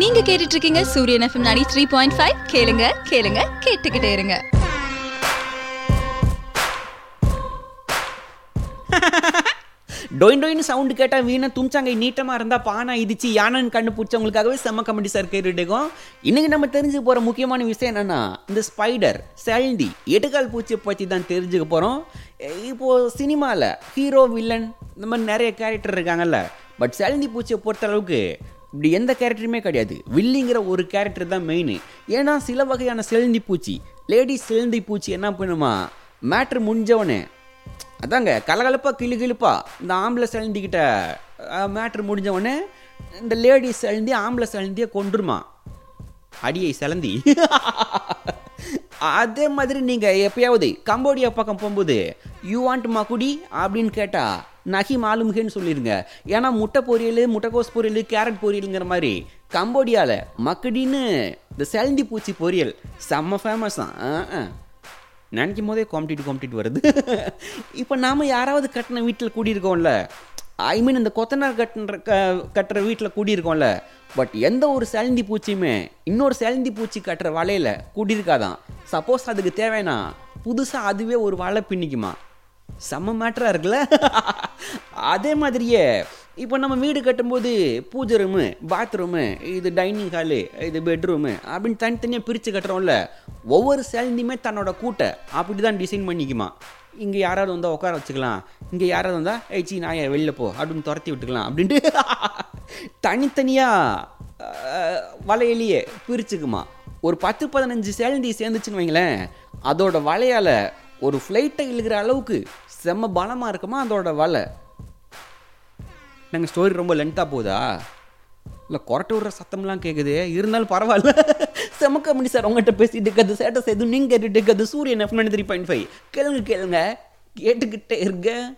நீங்க கேட்டுட்டு இருக்கீங்க சூரியன் எஃப்எம் நாடி த்ரீ பாயிண்ட் ஃபைவ் கேளுங்க கேளுங்க கேட்டுக்கிட்டே இருங்க டொயின் டொயின் சவுண்டு கேட்டால் வீணை தும்சாங்க நீட்டமாக இருந்தால் பானா இடிச்சு யானைன்னு கண்டு பிடிச்சவங்களுக்காகவே செம்ம கமெடி சார் கேட்டுட்டோம் இன்னைக்கு நம்ம தெரிஞ்சு போகிற முக்கியமான விஷயம் என்னன்னா இந்த ஸ்பைடர் செல்தி எட்டுக்கால் பூச்சியை பற்றி தான் தெரிஞ்சுக்க போகிறோம் இப்போது சினிமாவில் ஹீரோ வில்லன் இந்த மாதிரி நிறைய கேரக்டர் இருக்காங்கல்ல பட் செல்தி பூச்சியை பொறுத்த அளவுக்கு இப்படி எந்த கேரக்டருமே கிடையாது வில்லிங்கிற ஒரு கேரக்டர் தான் மெயின் ஏன்னா சில வகையான செழுந்தி பூச்சி லேடிஸ் செழுந்தி பூச்சி என்ன பண்ணுமா மேட்ரு முடிஞ்சவனே அதாங்க கலகலப்பா கிளு கிளுப்பா இந்த ஆம்பளை செழுந்திக்கிட்ட மேட்ரு முடிஞ்சவொடனே இந்த லேடிஸ் செழுந்தி ஆம்பளை செழுந்தியை கொண்டுருமா அடியை செலந்தி அதே மாதிரி நீங்கள் எப்பயாவது கம்போடியா பக்கம் போகும்போது யூ வாண்ட் மகுடி அப்படின்னு கேட்டால் நகி மாலுமுகேன்னு சொல்லிடுங்க ஏன்னா முட்டை பொரியல் முட்டைக்கோஸ் பொரியல் கேரட் பொரியலுங்கிற மாதிரி கம்போடியாவில் மக்குடின்னு இந்த செலந்தி பூச்சி பொரியல் செம்ம ஃபேமஸ் தான் ஆ ஆ நினைக்கும் போதே காம்படிட்டு காம்படிட்டு வருது இப்போ நாம் யாராவது கட்டின வீட்டில் கூடியிருக்கோம்ல ஐ மீன் இந்த கொத்தனார் கட்டுற க கட்டுற வீட்டில் கூடியிருக்கோம்ல பட் எந்த ஒரு செலந்தி பூச்சியுமே இன்னொரு செலந்தி பூச்சி கட்டுற வலையில் கூடியிருக்காதான் சப்போஸ் அதுக்கு தேவைன்னா புதுசாக அதுவே ஒரு வலை பின்னிக்குமா செம்ம மேட்டராக இருக்குல்ல அதே மாதிரியே இப்போ நம்ம வீடு கட்டும்போது பூஜை ரூமு பாத்ரூமு இது டைனிங் ஹாலு இது பெட்ரூமு அப்படின்னு தனித்தனியாக பிரித்து கட்டுறோம்ல ஒவ்வொரு சேலந்தியுமே தன்னோட கூட்டை அப்படி தான் டிசைன் பண்ணிக்குமா இங்கே யாராவது வந்தால் உட்கார வச்சுக்கலாம் இங்கே யாராவது வந்தால் ஏச்சி நான் வெளில போ அப்படின்னு துரத்தி விட்டுக்கலாம் அப்படின்ட்டு தனித்தனியாக வலையிலேயே பிரிச்சுக்குமா ஒரு பத்து பதினஞ்சு சேலந்தி சேர்ந்துச்சுன்னு வைங்களேன் அதோட வலையால் ஒரு ஃப்ளைட்டை இழுக்கிற அளவுக்கு செம்ம பலமாக இருக்குமா அதோட வலை நாங்கள் ஸ்டோரி ரொம்ப லென்த்தாக போகுதா இல்லை கொரட்டை விடுற சத்தம்லாம் கேட்குது இருந்தாலும் பரவாயில்ல செம்ம கம்பெனி சார் உங்கள்கிட்ட பேசிட்டு இருக்கிறது சேட்டஸ் எதுவும் நீங்கள் கேட்டுட்டு இருக்கிறது சூரியன் எஃப் த்ரீ பாயிண்ட் ஃபைவ் கேளுங்க கேளுங்க கேட்டுக்கிட்டே இருங்க